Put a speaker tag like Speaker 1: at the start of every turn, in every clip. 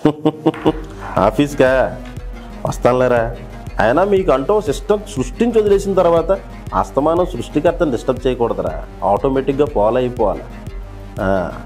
Speaker 1: ఆఫీస్కా వస్తానులేరా అయినా మీకు అంటూ సిస్టమ్ సృష్టించి వదిలేసిన తర్వాత అస్తమానం సృష్టికర్తను డిస్టర్బ్ చేయకూడదురా ఆటోమేటిక్గా ఫాలో అయిపోవాలి ఆ.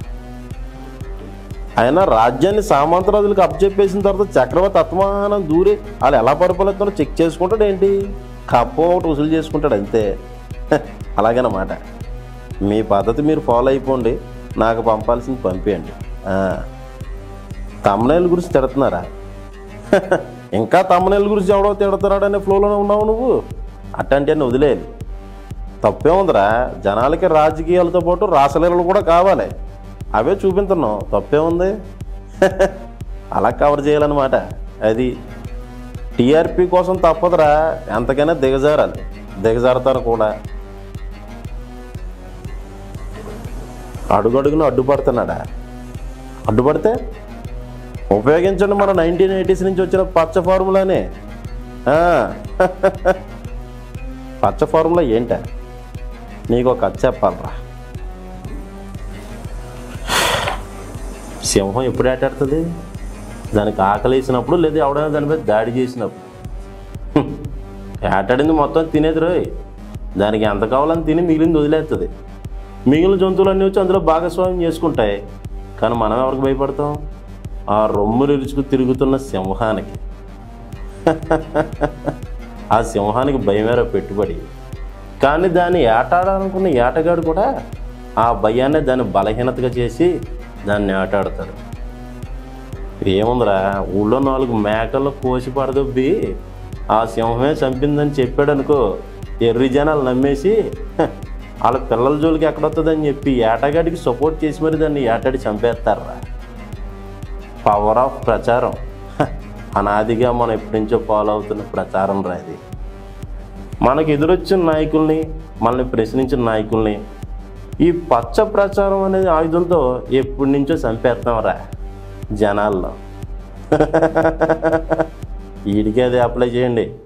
Speaker 1: అయినా రాజ్యాన్ని సామంతరాజులకు అప్పచెప్పేసిన తర్వాత చక్రవర్తి అత్మానం దూరి వాళ్ళు ఎలా పరిపాలిస్తారో చెక్ చేసుకుంటాడు ఏంటి కప్పం ఒకటి వసూలు చేసుకుంటాడు అంతే హ, అలాగనమాట మీ పద్ధతి మీరు ఫాలో అయిపోండి నాకు పంపాల్సింది పంపించండి తమ్మనేళ్ళ గురించి తిడుతున్నారా ఇంకా తమ్మనేళ్ళ గురించి ఎవడో తిడుతున్నాడనే ఫ్లోలోనే ఉన్నావు నువ్వు అట్టంటే అని వదిలేయాలి తప్పే ఉందిరా జనాలకి రాజకీయాలతో పాటు రాసలీలలు కూడా కావాలి అవే చూపించున్నాం తప్పే ఉంది అలా కవర్ చేయాలన్నమాట అది టీఆర్పీ కోసం తప్పదురా ఎంతకైనా దిగజారాలి దిగజారుతారు కూడా అడుగడుగున అడ్డుపడుతున్నాడా అడ్డుపడితే ఉపయోగించండి మన నైన్టీన్ ఎయిటీస్ నుంచి వచ్చిన పచ్చ ఫార్ములానే ఆ. పచ్చ ఫార్ములా ఏంట నీకు ఒక కథ చెప్పాలరా సింహం ఎప్పుడు ఆటాడుతుంది దానికి ఆకలి వేసినప్పుడు లేదా ఎవడైనా దాని మీద దాడి చేసినప్పుడు హ్మ్. ఆటాడింది మొత్తం తినేది రోయ్ దానికి ఎంత కావాలని తిని మిగిలింది వదిలేస్తుంది మిగిలిన జంతువులన్నీ వచ్చి అందులో భాగస్వామ్యం చేసుకుంటాయి కానీ మనం ఎవరికి భయపడతాం ఆ రొమ్ములు ఇరుచుకు తిరుగుతున్న సింహానికి ఆ సింహానికి భయమేర పెట్టుబడి కానీ దాన్ని ఏటాడాలనుకున్న ఏటగాడు కూడా ఆ భయాన్ని దాన్ని బలహీనతగా చేసి దాన్ని ఆటాడతాడు ఏముందిరా ఊళ్ళో నాలుగు మేకలు కోసి పడదొబ్బి ఆ సింహమే చంపిందని చెప్పాడు అనుకో ఎర్రి జనాలు నమ్మేసి "హ, వాళ్ళ పిల్లల జోలికి ఎక్కడొస్తుందని చెప్పి ఏటగాడికి సపోర్ట్ చేసి మరి దాన్ని ఏటాడి చంపేస్తారా పవర్ ఆఫ్ ప్రచారం హ, అనాదిగా మనం ఎప్పటి నుంచో ఫాలో అవుతున్న ప్రచారం రా ఇది మనకు ఎదురొచ్చిన నాయకుల్ని మనల్ని ప్రశ్నించిన నాయకుల్ని ఈ పచ్చ ప్రచారం అనేది ఆయుధంతో ఎప్పటి నుంచో చంపేస్తాం రా జనాల్లో వీడికి అది అప్లై చేయండి